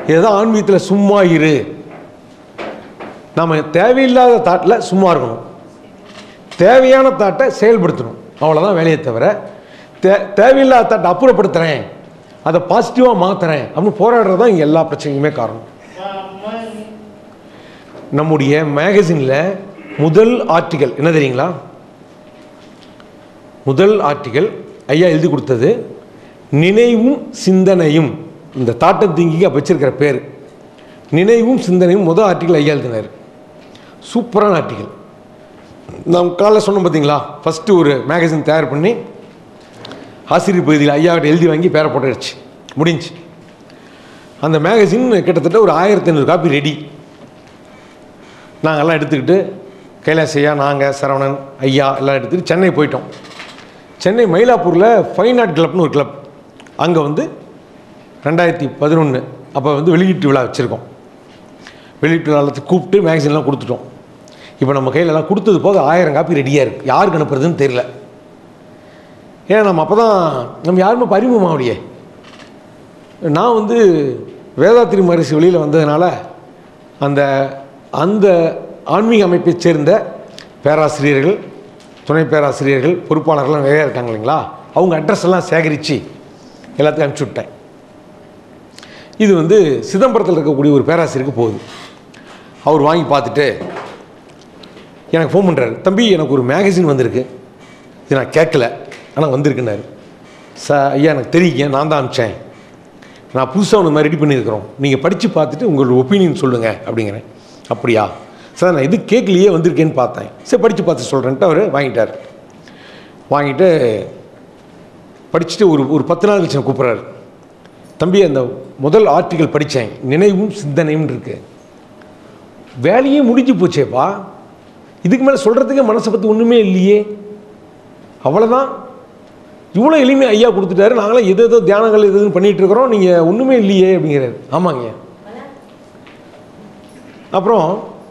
இதுதான் ஆன்மீகத்தில் சும்மா இரு நம்ம தேவையில்லாத தாட்டில் சும்மா இருக்கணும் தேவையான தாட்டை செயல்படுத்தணும் அவ்வளோதான் வேலையை தவிர தே தேவையில்லாத தாட்டை அப்புறப்படுத்துகிறேன் அதை பாசிட்டிவாக மாற்றுறேன் அப்படின்னு போராடுறது தான் இங்கே எல்லா பிரச்சனைக்குமே காரணம் நம்முடைய மேகசினில் முதல் ஆர்டிக்கல் என்ன தெரியுங்களா முதல் ஆர்டிக்கல் ஐயா எழுதி கொடுத்தது நினைவும் சிந்தனையும் இந்த தாட்டம் திங்கிங்க வச்சிருக்கிற பேர் நினைவும் சிந்தனையும் முதல் ஆர்டிக்கல் ஐயா எழுதினார் சூப்பரான ஆர்டிக்கல் நான் காலைல சொன்னோம் பார்த்தீங்களா ஃபஸ்ட்டு ஒரு மேகசின் தயார் பண்ணி ஆசிரியர் பகுதியில் ஐயாவிட்ட எழுதி வாங்கி பேரை போட்டுடுச்சு முடிஞ்சு அந்த மேகசின் கிட்டத்தட்ட ஒரு ஆயிரத்தி ஐநூறு காப்பி ரெடி நாங்கள்லாம் எடுத்துக்கிட்டு கைலாஸ் ஐயா நாங்கள் சரவணன் ஐயா எல்லாம் எடுத்துக்கிட்டு சென்னை போயிட்டோம் சென்னை மயிலாப்பூரில் ஃபைன் ஆர்ட் கிளப்னு ஒரு கிளப் அங்கே வந்து ரெண்டாயிரத்தி பதினொன்று அப்போ வந்து வெளியீட்டு விழா வச்சுருக்கோம் வெளியீட்டு விழாவில் கூப்பிட்டு மேகசின்லாம் கொடுத்துட்டோம் இப்போ நம்ம கையில் எல்லாம் கொடுத்தது போக ஆயிரம் காப்பி ரெடியாக இருக்குது யாருக்கு அனுப்புறதுன்னு தெரியல ஏன்னா நம்ம அப்போ தான் நம்ம யாருமே பரிமுகமாகலையே நான் வந்து வேதாத்திரி மகரிஷி வெளியில் வந்ததுனால அந்த அந்த ஆன்மீக அமைப்பைச் சேர்ந்த பேராசிரியர்கள் துணை பேராசிரியர்கள் பொறுப்பாளர்கள்லாம் நிறையா இருக்காங்க இல்லைங்களா அவங்க அட்ரஸ் எல்லாம் சேகரித்து எல்லாத்தையும் அனுப்பிச்சி விட்டேன் இது வந்து சிதம்பரத்தில் இருக்கக்கூடிய ஒரு பேராசிரியருக்கு போகுது அவர் வாங்கி பார்த்துட்டு எனக்கு ஃபோன் பண்ணுறாரு தம்பி எனக்கு ஒரு மேகசின் வந்திருக்கு இது நான் கேட்கல ஆனால் வந்திருக்குன்னாரு ச ஐயா எனக்கு தெரியுங்க நான் தான் அனுப்பிச்சேன் நான் புதுசாக ஒன்று மாதிரி ரெடி பண்ணியிருக்கிறோம் நீங்கள் படித்து பார்த்துட்டு உங்களோட ஒப்பீனியன் சொல்லுங்கள் அப்படிங்கிறேன் அப்படியா சார் நான் இது கேட்கலையே வந்திருக்கேன்னு பார்த்தேன் சரி படித்து பார்த்து சொல்கிறேன்ட்டு அவர் வாங்கிட்டார் வாங்கிட்டு படிச்சுட்டு ஒரு ஒரு பத்து நாள் கழிச்சு கூப்பிட்றாரு தம்பி அந்த முதல் ஆர்டிக்கல் படித்தேன் நினைவும் சிந்தனையும் இருக்கு வேலையே முடிஞ்சு போச்சேப்பா இதுக்கு மேலே சொல்கிறதுக்கே மனசை பற்றி ஒன்றுமே இல்லையே அவ்வளோதான் இவ்வளோ எளிமையாக ஐயா கொடுத்துட்டாரு நாங்களாம் எது ஏதோ தியானங்கள் எது எதுன்னு பண்ணிகிட்டு இருக்கிறோம் நீங்கள் ஒன்றுமே இல்லையே அப்படிங்கிறாரு ஆமாங்க அப்புறம்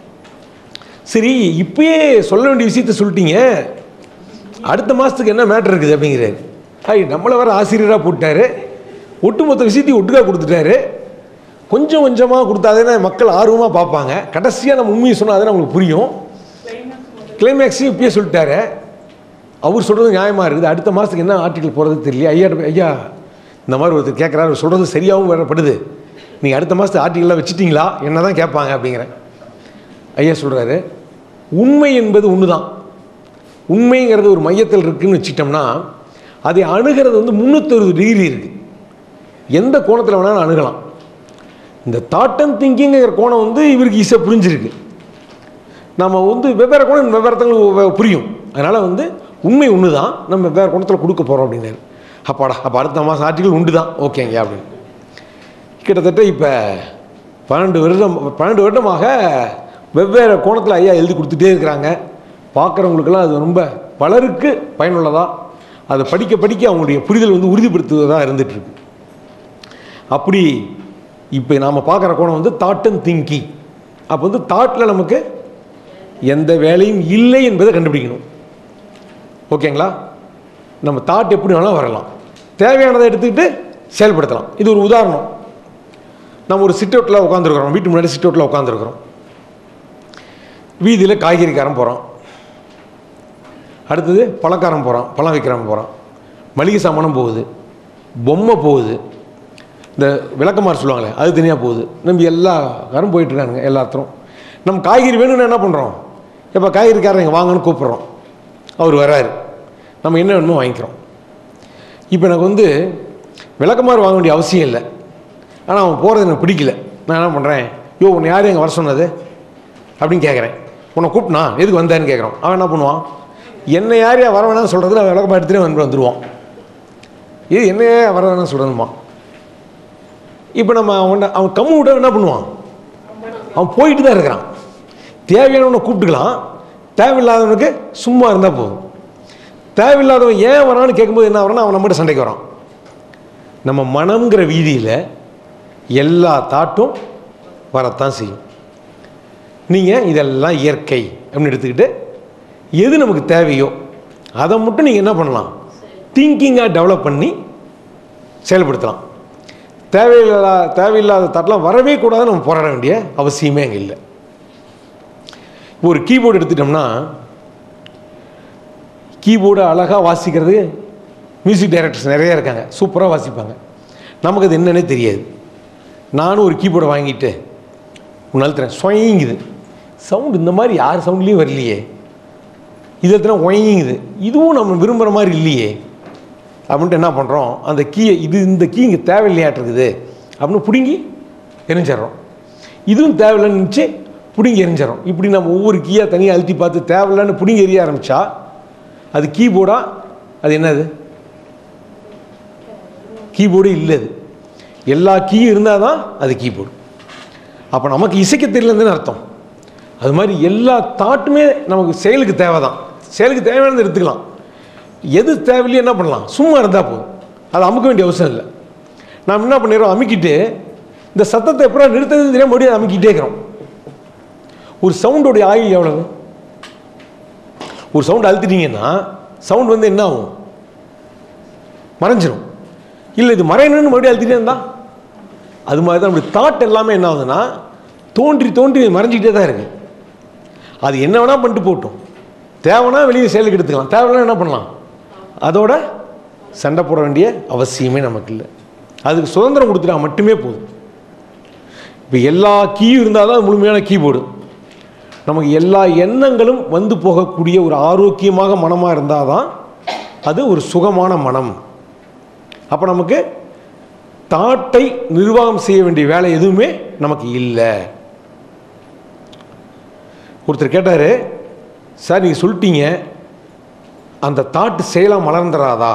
சரி இப்பயே சொல்ல வேண்டிய விஷயத்த சொல்லிட்டீங்க அடுத்த மாதத்துக்கு என்ன மேட்டர் இருக்குது அப்படிங்கிறாரு ஐய் நம்மளை வர ஆசிரியராக போட்டாரு ஒட்டுமொத்த விஷயத்தையும் ஒட்டுக்கா கொடுத்துட்டாரு கொஞ்சம் கொஞ்சமாக கொடுத்தாதானே மக்கள் ஆர்வமாக பார்ப்பாங்க கடைசியாக நம்ம உண்மையை சொன்னால் தானே அவங்களுக்கு புரியும் கிளைமேக்ஸையும் இப்பயே சொல்லிட்டாரு அவர் சொல்கிறது நியாயமாக இருக்குது அடுத்த மாதத்துக்கு என்ன ஆர்டிக்கல் போகிறது தெரியல ஐயா ஐயா இந்த மாதிரி ஒருத்தர் கேட்குறாரு சொல்கிறது சரியாகவும் வரப்படுது நீங்கள் அடுத்த மாதத்து ஆர்டிக்கல்லாம் வச்சுட்டீங்களா என்ன தான் கேட்பாங்க அப்படிங்கிறேன் ஐயா சொல்கிறாரு உண்மை என்பது ஒன்று தான் உண்மைங்கிறது ஒரு மையத்தில் இருக்குன்னு வச்சுட்டோம்னா அதை அணுகிறது வந்து முந்நூற்றறுபது டிகிரி இருக்குது எந்த கோணத்தில் வேணாலும் அணுகலாம் இந்த தாட் அண்ட் திங்கிங்கிற கோணம் வந்து இவருக்கு ஈஸியாக புரிஞ்சிருக்கு நம்ம வந்து வெவ்வேறு கோணம் வெவ்வேறு புரியும் அதனால் வந்து உண்மை ஒன்று தான் நம்ம வெவ்வேறு கோணத்தில் கொடுக்க போகிறோம் அப்படின்னாரு அப்பாடா அப்போ அடுத்த மாதம் ஆர்டிக்கல் உண்டு தான் ஓகேங்க அப்படின்னு கிட்டத்தட்ட இப்போ பன்னெண்டு வருடம் பன்னெண்டு வருடமாக வெவ்வேறு கோணத்தில் ஐயா எழுதி கொடுத்துட்டே இருக்கிறாங்க பார்க்குறவங்களுக்கெல்லாம் அது ரொம்ப பலருக்கு பயனுள்ளதாக அதை படிக்க படிக்க அவங்களுடைய புரிதல் வந்து உறுதிப்படுத்துவதாக இருந்துகிட்ருக்கு அப்படி இப்போ நாம் பார்க்குற கோணம் வந்து தாட் அண்ட் திங்கிங் அப்போ வந்து தாட்டில் நமக்கு எந்த வேலையும் இல்லை என்பதை கண்டுபிடிக்கணும் ஓகேங்களா நம்ம தாட் எப்படி வேணாலும் வரலாம் தேவையானதை எடுத்துக்கிட்டு செயல்படுத்தலாம் இது ஒரு உதாரணம் நம்ம ஒரு சிட் அவுட்டில் உட்காந்துருக்குறோம் வீட்டு முன்னாடி சிட் அவுட்டில் உட்காந்துருக்குறோம் வீதியில் காய்கறிக்காரன் போகிறான் அடுத்தது பழக்காரன் போகிறான் பழம் விற்கிறவன் போகிறான் மளிகை சாமானம் போகுது பொம்மை போகுது இந்த விளக்கமாறு சொல்லுவாங்களே அது தனியாக போகுது நம்ம எல்லா காரும் போயிட்டுருக்கானுங்க எல்லாத்தரும் நம்ம காய்கறி வேணும்னு என்ன பண்ணுறோம் இப்போ காய்கறிக்காரன் இங்கே வாங்கன்னு கூப்பிட்றோம் அவர் வராரு நம்ம என்ன வேணுமோ வாங்கிக்கிறோம் இப்போ எனக்கு வந்து விளக்கமாறு வாங்க வேண்டிய அவசியம் இல்லை ஆனால் அவன் போகிறது எனக்கு பிடிக்கல நான் என்ன பண்ணுறேன் யோ உன்னை யார் எங்கே வர சொன்னது அப்படின்னு கேட்குறேன் உன்னை கூப்பிட்டா எதுக்கு வந்தேன்னு கேட்குறான் அவன் என்ன பண்ணுவான் என்னை யார் வர வேணாம்னு சொல்கிறது நான் விளக்கமாக எடுத்துகிட்டு வந்து வந்துடுவான் இது என்னையே வர வேணாம்னு சொல்கிறதுமா இப்போ நம்ம அவன் அவன் கம்மு விட்ட என்ன பண்ணுவான் அவன் போயிட்டு தான் இருக்கிறான் தேவையானவனை கூப்பிட்டுக்கலாம் தேவையில்லாதவனுக்கு சும்மா இருந்தால் போதும் தேவையில்லாதவன் ஏன் வரான்னு கேட்கும்போது என்ன வரான்னா அவன் நம்மகிட்ட சண்டைக்கு வரான் நம்ம மனம்ங்கிற வீதியில் எல்லா தாட்டும் வரத்தான் செய்யும் நீங்கள் இதெல்லாம் இயற்கை அப்படின்னு எடுத்துக்கிட்டு எது நமக்கு தேவையோ அதை மட்டும் நீங்கள் என்ன பண்ணலாம் திங்கிங்காக டெவலப் பண்ணி செயல்படுத்தலாம் தேவையில்லா தேவையில்லாத தாட்லாம் வரவே கூடாதுன்னு நம்ம போராட வேண்டிய அவசியமே அங்கே இல்லை இப்போ ஒரு கீபோர்டு எடுத்துட்டோம்னா கீபோர்டு அழகாக வாசிக்கிறது மியூசிக் டைரக்டர்ஸ் நிறைய இருக்காங்க சூப்பராக வாசிப்பாங்க நமக்கு அது என்னன்னே தெரியாது நானும் ஒரு கீபோர்டை வாங்கிட்டு ஒரு நாள் தரேன் ஸ்வயங்குது சவுண்டு இந்த மாதிரி யார் சவுண்ட்லேயும் வரலையே இது எத்தனை ஒயங்குது இதுவும் நம்ம விரும்புகிற மாதிரி இல்லையே அப்படின்ட்டு என்ன பண்ணுறோம் அந்த கீயை இது இந்த கீ இங்கே தேவையில்லையாட்டிருக்குது அப்படின்னு பிடுங்கி எரிஞ்சிடறோம் இதுவும் தேவையில்லைன்னு நினச்சி பிடுங்கி எரிஞ்சிடறோம் இப்படி நம்ம ஒவ்வொரு கீயாக தனியாக அழுத்தி பார்த்து தேவையில்லைன்னு பிடுங்கி எரிய ஆரம்பித்தா அது கீபோர்டா அது என்னது கீபோர்டு இல்லை அது எல்லா கீயும் இருந்தால் தான் அது கீபோர்டு அப்போ நமக்கு இசைக்க தெரியலன்னு அர்த்தம் அது மாதிரி எல்லா தாட்டுமே நமக்கு செயலுக்கு தேவை தான் செயலுக்கு தேவையானது எடுத்துக்கலாம் எது தேவையில்லையோ என்ன பண்ணலாம் சும்மா இருந்தால் போதும் அதை அமுக்க வேண்டிய அவசியம் இல்லை நாம் என்ன பண்ணிடுறோம் அமுக்கிட்டு இந்த சத்தத்தை எப்படா நிறுத்ததுன்னு தெரியாம மறுபடியும் அமுக்கிட்டே இருக்கிறோம் ஒரு சவுண்டோடைய ஆயுள் எவ்வளவு ஒரு சவுண்ட் அழுத்திட்டீங்கன்னா சவுண்ட் வந்து என்ன ஆகும் மறைஞ்சிரும் இல்லை இது மறையணும்னு மறுபடியும் அழுத்திட்டே இருந்தா அது மாதிரி தான் நம்மளுடைய தாட் எல்லாமே என்ன ஆகுதுன்னா தோன்றி தோன்றி மறைஞ்சிக்கிட்டே தான் இருக்குது அது என்ன வேணால் பண்ணிட்டு போகட்டும் தேவைன்னா வெளியே செயலுக்கு எடுத்துக்கலாம் தேவைன்னா என்ன பண்ணலாம் அதோட சண்டை போட வேண்டிய அவசியமே நமக்கு இல்லை அதுக்கு சுதந்திரம் கொடுத்துட்டா மட்டுமே போதும் இப்போ எல்லா கீயும் இருந்தால் தான் முழுமையான கீபோர்டு நமக்கு எல்லா எண்ணங்களும் வந்து போகக்கூடிய ஒரு ஆரோக்கியமாக மனமாக இருந்தால் தான் அது ஒரு சுகமான மனம் அப்போ நமக்கு தாட்டை நிர்வாகம் செய்ய வேண்டிய வேலை எதுவுமே நமக்கு இல்லை ஒருத்தர் கேட்டார் சார் நீங்கள் சொல்லிட்டீங்க அந்த தாட்டு செயலாக மலர்ந்துடாதா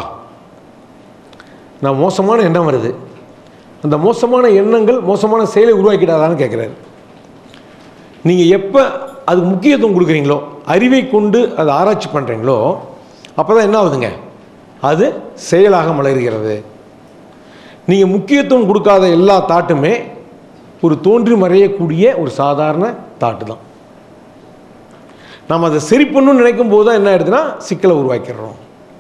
நான் மோசமான எண்ணம் வருது அந்த மோசமான எண்ணங்கள் மோசமான செயலை உருவாக்கிடாதான்னு கேட்குறாரு நீங்கள் எப்போ அதுக்கு முக்கியத்துவம் கொடுக்குறீங்களோ அறிவை கொண்டு அதை ஆராய்ச்சி பண்ணுறீங்களோ அப்போ தான் என்ன ஆகுதுங்க அது செயலாக மலர்கிறது நீங்கள் முக்கியத்துவம் கொடுக்காத எல்லா தாட்டுமே ஒரு தோன்றி மறையக்கூடிய ஒரு சாதாரண தாட்டு தான் நாம் அதை சரி பண்ணணும்னு நினைக்கும் போது தான் என்ன ஆயிடுதுன்னா சிக்கலை உருவாக்கிடுறோம்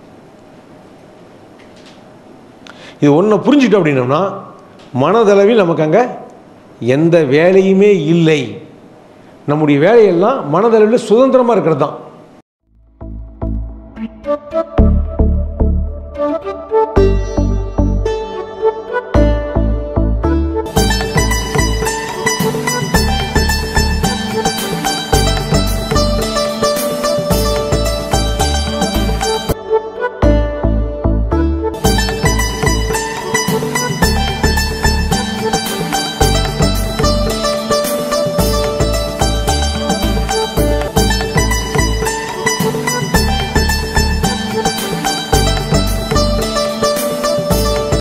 இது ஒன்றை புரிஞ்சுட்டோம் அப்படின்னோம்னா மனதளவில் நமக்கு அங்கே எந்த வேலையுமே இல்லை நம்முடைய வேலையெல்லாம் மனதளவில் சுதந்திரமாக இருக்கிறது தான்